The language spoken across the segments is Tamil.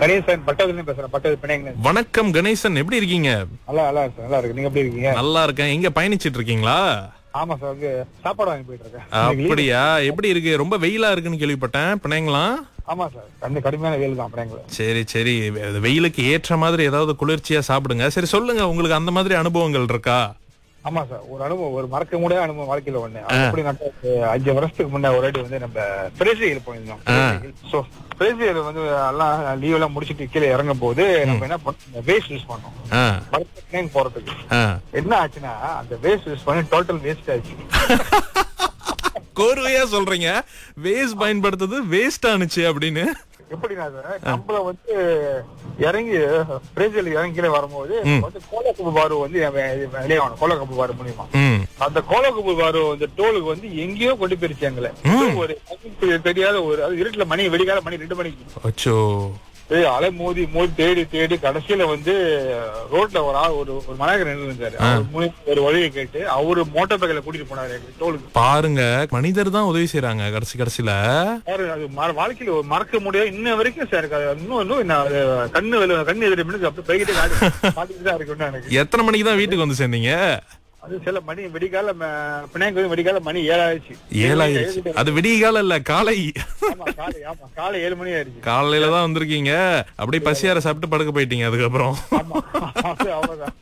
கணேசன் பட்டதுல பேசுறேன் பட்டது பிணைங்க வணக்கம் கணேசன் எப்படி இருக்கீங்க நல்லா நல்லா இருக்கு நல்லா இருக்கு நீங்க எப்படி இருக்கீங்க நல்லா இருக்கேன் எங்க பயணிச்சிட்டு இருக்கீங்களா ஆமா சார் வந்து சாப்பாடு வாங்கி போயிட்டு இருக்கேன் இன்னைக்கு leave. அப்படியா எப்படி இருக்கு ரொம்ப வெயிலா இருக்குன்னு கேள்விப்பட்டேன் பிணைங்களாம் ஆமா சார் கண்ணு கடுமையான வெயில் தான் பிணைங்கள சரி சரி வெ- வெயிலுக்கு ஏற்ற மாதிரி ஏதாவது குளிர்ச்சியா சாப்பிடுங்க சரி சொல்லுங்க உங்களுக்கு அந்த மாதிரி அனுபவங்கள் இருக்கா ஆமா சார் ஒரு அனுபவம் ஒரு மறக்க முடியாத அனுபவம் வாழ்க்கையில ஒண்ணு அது எப்படி நட்ட ஒரு அஞ்சு வருஷத்துக்கு முன்ன ஒரு வாட்டி வந்து நம்ம பிரேசில் போயிருந்தோம் சோ பிரேசில் வந்து எல்லாம் லீவ் எல்லாம் முடிச்சிட்டு கீழே இறங்கும் போது நம்ம என்ன பண்ணோம் வேஸ்ட் யூஸ் பண்ணோம் ஆ, மரத்துக்கு போறதுக்கு ஆ. என்ன ஆச்சுன்னா அந்த வேஸ்ட் யூஸ் பண்ணி டோட்டல் வேஸ்ட் ஆச்சு கோர்வையா சொல்றீங்க வேஸ்ட் பயன்படுத்துறது வேஸ்ட் ஆனுச்சு அப்படின்னு எப்படின்னா சார் நம்மள வந்து இறங்கி பிரேசில் இறங்கி கீழே வரும்போது வந்து கோலக்கப்பு பாரு வந்து வெளியே வரணும் கோலக்கப்பு பாரு மூலியமா ம் அந்த கோலக்கப்பு பாரு வந்து டோலுக்கு வந்து எங்கேயோ கொண்டு போயிருச்சு எங்களை ஒரு கண்ணுக்கு தெரியாத ஒரு அது இருட்டுல மணி வெடிகால மணி ரெண்டு மணிக்கு அச்சோ ஏய், அலை மோதி மோதி தேடி தேடி கடைசியில வந்து ரோட்ல ஒரு ஆள் ஒரு ஒரு மலையர் நின்று இருந்தாரு அவர் மூலியமா ஒரு வழியை கேட்டு அவரு மோட்டார் பைக்கில கூட்டிட்டு போனாரு எங்க டோலுக்கு பாருங்க மனிதர் தான் உதவி செய்யறாங்க கடைசி கடைசியில சார் அது மற- வாழ்க்கையில ஒரு மறக்க முடியாது இன்ன வரைக்கும் சார் அது இன்னும் இன்னும் நான் அது கண்ணு வெளி- கண்ணு எதிரி மினுக்கு அப்படி போய்கிட்டே காட்டு காட்டிட்டு தான் இருக்கு இன்னும் எனக்கு எத்தனை மணிக்கு தான் வீட்டுக்கு வந்து சேர்ந்தீங்க அது சில மணி வெடிக்கால பினாங்க வெடிக்கால மணி ஏழாயிடுச்சு ஏழாயிருச்சு அது விடிய காலம் இல்ல காலை ஆமா காலை ஆமா காலை ஏழு மணி ஆயிடுச்சு காலையில தான் வந்திருக்கீங்க அப்படியே பசியார சாப்பிட்டு படுக்க போயிட்டீங்க அதுக்கப்புறம் ஆமா அது அவ்வளவுதான்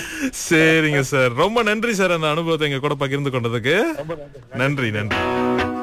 சரிங்க சார் ரொம்ப நன்றி சார் அந்த அனுபவத்தை எங்க கூட பகிர்ந்து கொண்டதுக்கு ரொம்ப நன்றி நன்றி நன்றி